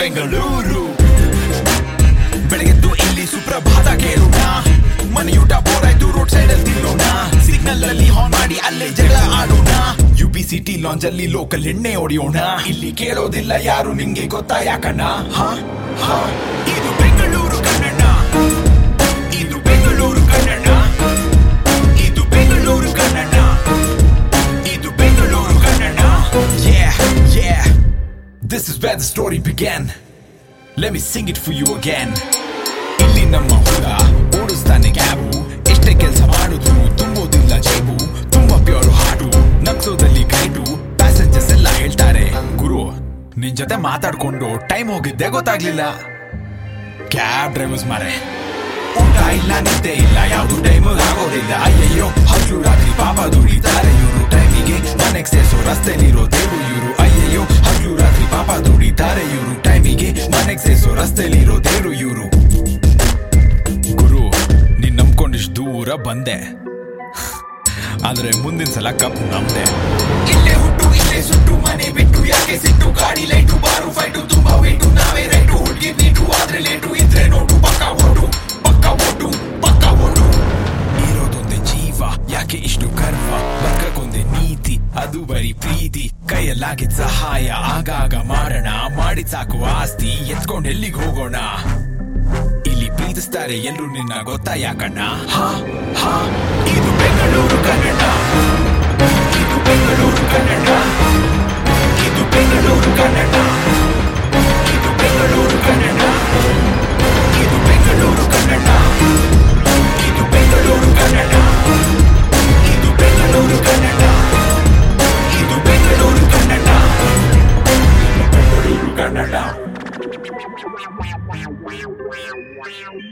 ಬೆಂಗಳೂರು ಬೆಳಗೆದ್ದು ಇಲ್ಲಿ ಸುಪ್ರಭಾತ ಕೇಳೋಣ ಮನೆಯೂಟ ಬೋರಾಯ್ತು ರೋಡ್ ಸೈಡ್ ಅಲ್ಲಿ ತಿನ್ನೋಣ ಸಿಗ್ನಲ್ ಅಲ್ಲಿ ಹಾನ್ ಮಾಡಿ ಅಲ್ಲೇ ಜಗಳ ಆಡೋಣ ಯು ಪಿ ಸಿಟಿ ಲಾಂಜ್ ಅಲ್ಲಿ ಲೋಕಲ್ ಎಣ್ಣೆ ಹೊಡೆಯೋಣ ಇಲ್ಲಿ ಕೇಳೋದಿಲ್ಲ ಯಾರು ನಿಂಗೆ ಗೊತ್ತಾ ಯಾಕಣ್ಣ ಹಾ ಹಾ ಇದು ಬೆಂಗಳೂರು ಕನ್ನಡ ಇದು ಬೆಂಗಳೂರು ಕನ್ನಡ ಇದು ಬೆಂಗಳೂರು ಕನ್ನಡ ಇದು Bengaluru Kannada Yeah, yeah This is where the story began Let me sing it for you again ಇಲ್ಲಿ ನಮ್ಮ ಹುಡುಗ ಓಡಿಸ್ತಾನೆ ಕ್ಯಾಬು ಎಷ್ಟೇ ಕೆಲಸ ಮಾಡಿದ್ರು ತುಂಬೋದಿಲ್ಲ ಜೇಬು ತುಂಬಾ ಪ್ಯೂರ್ ಹಾಡು ನಗ್ಸೋದಲ್ಲಿ ಗ್ರೇಟು ಪ್ಯಾಸೆಂಜರ್ಸ್ ಎಲ್ಲ ಹೇಳ್ತಾರೆ ಗುರು ನಿನ್ ಜೊತೆ ಮಾತಾಡ್ಕೊಂಡು ಟೈಮ್ ಹೋಗಿದ್ದೆ ಗೊತ್ತಾಗ್ಲಿಲ್ಲ ಕ್ಯಾಬ್ ಡ್ರೈವರ್ಸ್ ಮಾರೆ ಊಟ ಇಲ್ಲ ನಿದ್ದೆ ಇಲ್ಲ ಯಾವ್ದು ಟೈಮ್ ಆಗೋದಿಲ್ಲ ಅಯ್ಯಯ್ಯೋ ಹಗ್ಲು ರಾತ್ರಿ ಪಾಪ ದುಡಿತಾರೆ ಇವರು ಟೈಮಿಗೆ ಮನೆಗೆ ಸೇರ್ಸೋ ರಸ್ತೆಲಿರೋ ದೇವರು ಇವರು ಅಯ್ಯಯ್ಯೋ ಹಗ್ಲು ರಾತ್ರಿ ಪಾಪ ದುಡಿತಾರೆ ಇವರು ಟೈಮಿಗೆ ಮನೆಗೆ ಸೇರ್ಸೋ ರಸ್ತೆಲಿರೋ ದೇವರು ಇವರು ಗುರು ನೀನ್ ನಂಬ್ಕೊಂಡಿಷ್ಟು ದೂರ ಬಂದೆ ಆದ್ರೆ ಮುಂದಿನ ಸಲ ಕಪ್ ನಮ್ದೆ ಇಲ್ಲೇ ಹುಟ್ಟು ಇಲ್ಲೇ ಸುಟ್ಟು ಮನೆ ಬಿಟ್ಟು ಯಾಕೆ ಸಿಟ್ಟು ಗಾಡಿ ಲೈಟು ಬಾರು ಫೈಟು ತುಂಬಾ ವೇಟು ನಾವೇ ರೈಟು ಹುಡುಗಿ ನೀಟು ಆದ್ರೆ ಲೇಟು ಇದ್ರೆ ನೋಟು ಪಕ್ಕ ಓಟು ಪಕ್ಕ ಓಟು ಪಕ್ಕ ಓಟು ಇರೋದೊಂದೇ ಜೀವ ಯಾಕೆ ಇಷ್ಟು ಗರ್ವ ಬದುಕಕ್ಕೊಂದೇ ನೀತಿ ಅದು ಬರೀ ಪ್ರೀತಿ ಕೈಯಲ್ಲಾಗಿದ್ ಸಹಾಯ ಆಗಾಗ ಮಾಡೋಣ ಮಾಡಿದ್ ಸಾಕು ಆಸ್ತಿ ಎತ್ಕೊಂಡ್ ಎಲ್ಲಿಗೆ ಹೋಗೋಣ ಇಲ್ಲಿ ಪ್ರೀತಿಸ್ತಾರೆ ಎಲ್ರು ನಿನ್ನ ಗೊತ್ತಾ ಯಾಕಣ್ಣ ಹಾ ಹಾ ಇದು ಬೆಂಗಳೂರು ಕನ್ನಡ ಇದು ಬೆಂಗಳೂರು ಕನ್ನಡ ಇದು ಬೆಂಗಳೂರು ಕನ್ನಡ ಇದು ಬೆಂಗಳೂರು ಕನ್ನಡ ಇದು ಬೆಂಗಳೂರು ಕನ್ನಡ ಇದು ಬೆಂಗಳೂರು ಕನ್ನಡ ಇದು ಬೆಂಗಳೂರು ಕನ್ನಡ ಇದು ಬೆಂಗಳೂರು ಕನ್ನಡ ಬೆಂಗಳೂರು ಕನ್ನಡ